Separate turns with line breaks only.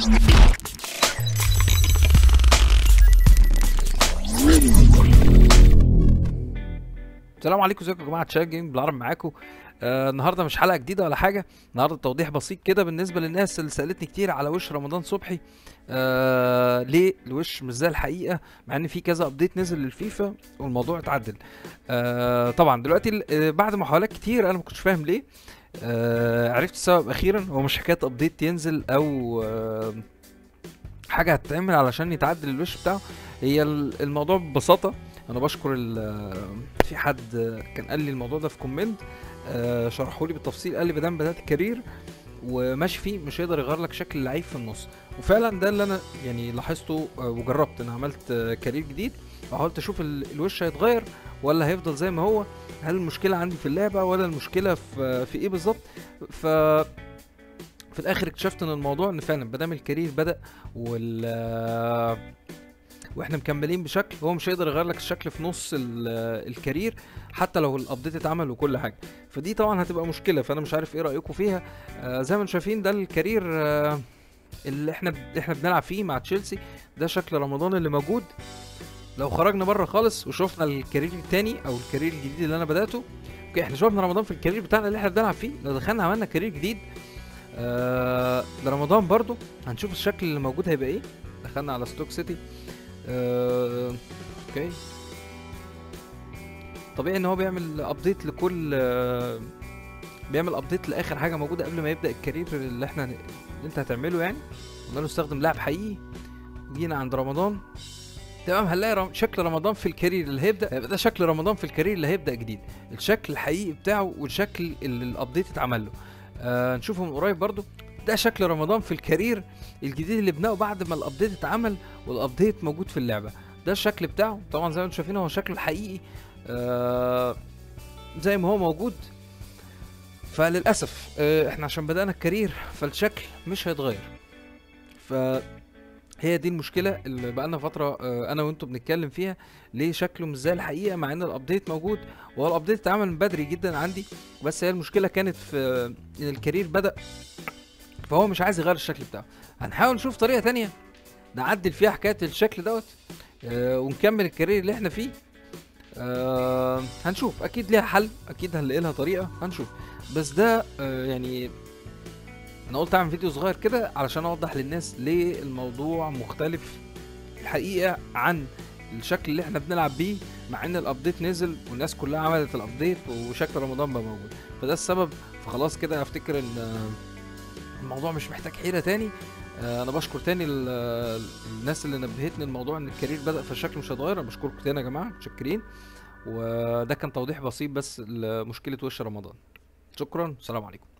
السلام عليكم ازيكم يا جماعه تشات جيم بالعربي معاكم آه النهارده مش حلقه جديده ولا حاجه النهارده توضيح بسيط كده بالنسبه للناس اللي سالتني كتير على وش رمضان صبحي آه ليه الوش مش زي الحقيقه مع ان في كذا ابديت نزل للفيفا والموضوع اتعدل آه طبعا دلوقتي ال- آه، بعد محاولات كتير انا ما كنتش فاهم ليه آه عرفت السبب اخيرا هو مش حكايه ابديت ينزل او آه حاجه هتتعمل علشان يتعدل الوش بتاعه هي ال- الموضوع ببساطه انا بشكر ال- في حد كان قال لي الموضوع ده في كومنت شرحوا لي بالتفصيل قال لي بدل بدات كارير وماشي فيه مش هيقدر يغير لك شكل اللعيب في النص وفعلا ده اللي انا يعني لاحظته آه، وجربت انا عملت آه، كارير جديد وحاولت اشوف ال- الوش هيتغير ولا هيفضل زي ما هو هل المشكله عندي في اللعبه ولا المشكله في في ايه بالظبط ف في الاخر اكتشفت ان الموضوع ان فعلا بدام الكارير بدا وال آه، واحنا مكملين بشكل هو مش هيقدر يغير لك الشكل في نص ال- الكارير حتى لو الابديت اتعمل وكل حاجه فدي طبعا هتبقى مشكله فانا مش عارف ايه رايكم فيها آه زي ما انتم شايفين ده الكارير آه اللي احنا احنا بنلعب فيه مع تشيلسي ده شكل رمضان اللي موجود لو خرجنا بره خالص وشفنا الكارير التاني او الكارير الجديد اللي انا بداته اوكي احنا شفنا رمضان في الكارير بتاعنا اللي احنا بنلعب فيه لو دخلنا عملنا كارير جديد آه لرمضان برضو هنشوف الشكل اللي موجود هيبقى ايه دخلنا على ستوك سيتي آه، اوكي طبيعي ان هو بيعمل ابديت لكل آه، بيعمل ابديت لاخر حاجه موجوده قبل ما يبدا الكارير اللي احنا اللي انت هتعمله يعني قلنا له استخدم لاعب حقيقي جينا عند رمضان تمام هنلاقي رم... شكل رمضان في الكارير اللي هيبدا هيبقى ده شكل رمضان في الكارير اللي هيبدا جديد الشكل الحقيقي بتاعه والشكل اللي الابديت اتعمل له آه نشوفه من قريب برضو ده شكل رمضان في الكارير الجديد اللي بناه بعد ما الابديت اتعمل والابديت موجود في اللعبه ده الشكل بتاعه طبعا زي ما انتم شايفين هو شكله الحقيقي آه زي ما هو موجود فللاسف آه احنا عشان بدانا الكارير فالشكل مش هيتغير فهي دي المشكله اللي بقالنا فتره آه انا وانتم بنتكلم فيها ليه شكله مش زي الحقيقه مع ان الابديت موجود وهو الابديت اتعمل من بدري جدا عندي بس هي المشكله كانت في ان الكارير بدا فهو مش عايز يغير الشكل بتاعه هنحاول نشوف طريقه تانية نعدل فيها حكايه الشكل دوت آه ونكمل الكارير اللي احنا فيه آه هنشوف اكيد ليها حل اكيد هنلاقي لها طريقه هنشوف بس ده آه يعني انا قلت اعمل فيديو صغير كده علشان اوضح للناس ليه الموضوع مختلف الحقيقه عن الشكل اللي احنا بنلعب بيه مع ان الابديت نزل والناس كلها عملت الابديت وشكل رمضان بقى موجود فده السبب فخلاص كده افتكر ان آه، الموضوع مش محتاج حيره تاني آه، انا بشكر تاني ال- آه، الناس اللي نبهتني الموضوع ان الكارير بدا فالشكل مش هيتغير انا بشكركم تاني يا جماعه متشكرين وده كان توضيح بسيط بس لمشكله وش رمضان شكرا السلام عليكم